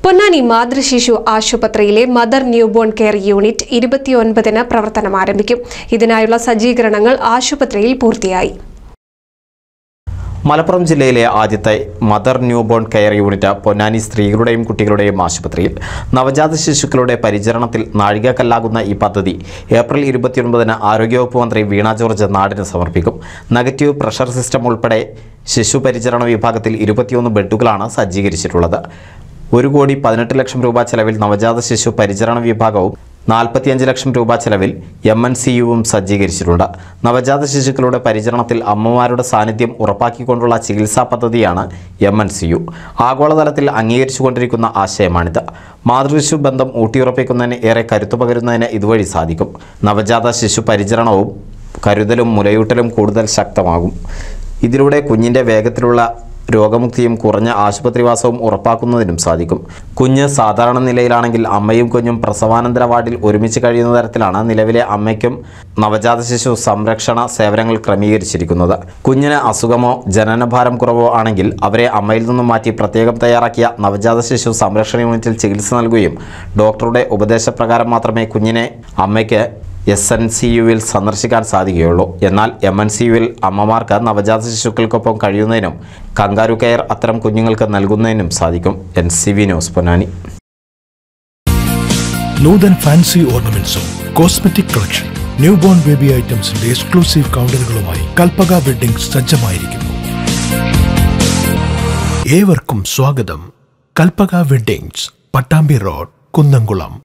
പൊന്നാനി മാതൃശിശു ആശുപത്രിയിലെ mother newborn care unit ഇരുപത്തിയൊൻപതിന് പ്രവർത്തനം ആരംഭിക്കും ഇതിനായുള്ള സജ്ജീകരണങ്ങൾ ആശുപത്രിയിൽ പൂർത്തിയായി മലപ്പുറം ജില്ലയിലെ ആദ്യത്തെ mother newborn care unit Ponnani സ്ത്രീകളുടെയും കുട്ടികളുടെയും ആശുപത്രിയിൽ നവജാത ശിശുക്കളുടെ പരിചരണത്തിൽ നാഴികക്കല്ലാകുന്ന ഈ പദ്ധതി ഏപ്രിൽ ഇരുപത്തിയൊൻപതിന് ആരോഗ്യവകുപ്പ് മന്ത്രി വീണ ജോർജ് നാടിന് സമർപ്പിക്കും നെഗറ്റീവ് പ്രഷർ സിസ്റ്റം ഉൾപ്പെടെ ശിശു പരിചരണ വിഭാഗത്തിൽ ഇരുപത്തിയൊന്ന് ബെഡുകളാണ് സജ്ജീകരിച്ചിട്ടുള്ളത് ഒരു കോടി പതിനെട്ട് ലക്ഷം രൂപ ചെലവിൽ നവജാത ശിശു പരിചരണ വിഭാഗവും നാൽപ്പത്തിയഞ്ച് ലക്ഷം രൂപ ചെലവിൽ എം എൻ സി യുവും സജ്ജീകരിച്ചിട്ടുണ്ട് നവജാത ശിശുക്കളുടെ പരിചരണത്തിൽ അമ്മമാരുടെ സാന്നിധ്യം ഉറപ്പാക്കിക്കൊണ്ടുള്ള ചികിത്സാ പദ്ധതിയാണ് എം എൻ സി യു ആഗോളതലത്തിൽ അംഗീകരിച്ചുകൊണ്ടിരിക്കുന്ന ആശയമാണിത് മാതൃശിശു ബന്ധം ഊട്ടിയുറപ്പിക്കുന്നതിന് ഏറെ കരുത്തു പകരുന്നതിന് ഇതുവഴി സാധിക്കും നവജാത ശിശു പരിചരണവും കരുതലും മുലയൂട്ടലും കൂടുതൽ ശക്തമാകും ഇതിലൂടെ കുഞ്ഞിൻ്റെ വേഗത്തിലുള്ള രോഗമുക്തിയും കുറഞ്ഞ ആശുപത്രിവാസവും ഉറപ്പാക്കുന്നതിനും സാധിക്കും കുഞ്ഞ് സാധാരണ നിലയിലാണെങ്കിൽ അമ്മയും കുഞ്ഞും പ്രസവാനന്തര വാർഡിൽ ഒരുമിച്ച് കഴിയുന്ന തരത്തിലാണ് നിലവിലെ അമ്മയ്ക്കും നവജാത ശിശു സംരക്ഷണ സേവനങ്ങൾ ക്രമീകരിച്ചിരിക്കുന്നത് കുഞ്ഞിന് അസുഖമോ ജനനഭാരം കുറവോ ആണെങ്കിൽ അവരെ അമ്മയിൽ നിന്നും മാറ്റി പ്രത്യേകം തയ്യാറാക്കിയ നവജാത ശിശു സംരക്ഷണ യൂണിറ്റിൽ ചികിത്സ നൽകുകയും ഡോക്ടറുടെ ഉപദേശപ്രകാരം മാത്രമേ കുഞ്ഞിനെ അമ്മയ്ക്ക് എസ് എൻ സി യുവിൽ സന്ദർശിക്കാൻ സാധിക്കുകയുള്ളൂ എന്നാൽ എം എൻ സി യുവിൽ അമ്മമാർക്ക് നവജാത ശിശുക്കൾക്കൊപ്പം കഴിയുന്നതിനും കങ്കാരു കെയർ അത്തരം കുഞ്ഞുങ്ങൾക്ക് നൽകുന്നതിനും സാധിക്കും N C V news Ponnani Noothan fancy ഓർണമെന്റ്സും cosmetic collection new born baby ഐറ്റംസിന്റെ എക്സ്ക്ലൂസീവ് കൗണ്ടറുകളുമായി കൽപ്പക വെഡിംഗ് സജ്ജമായിരിക്കുന്നു ഏവർക്കും സ്വാഗതം കൽപ്പക വെഡിങ്സ് പട്ടാമ്പി റോഡ് കുന്നംകുളം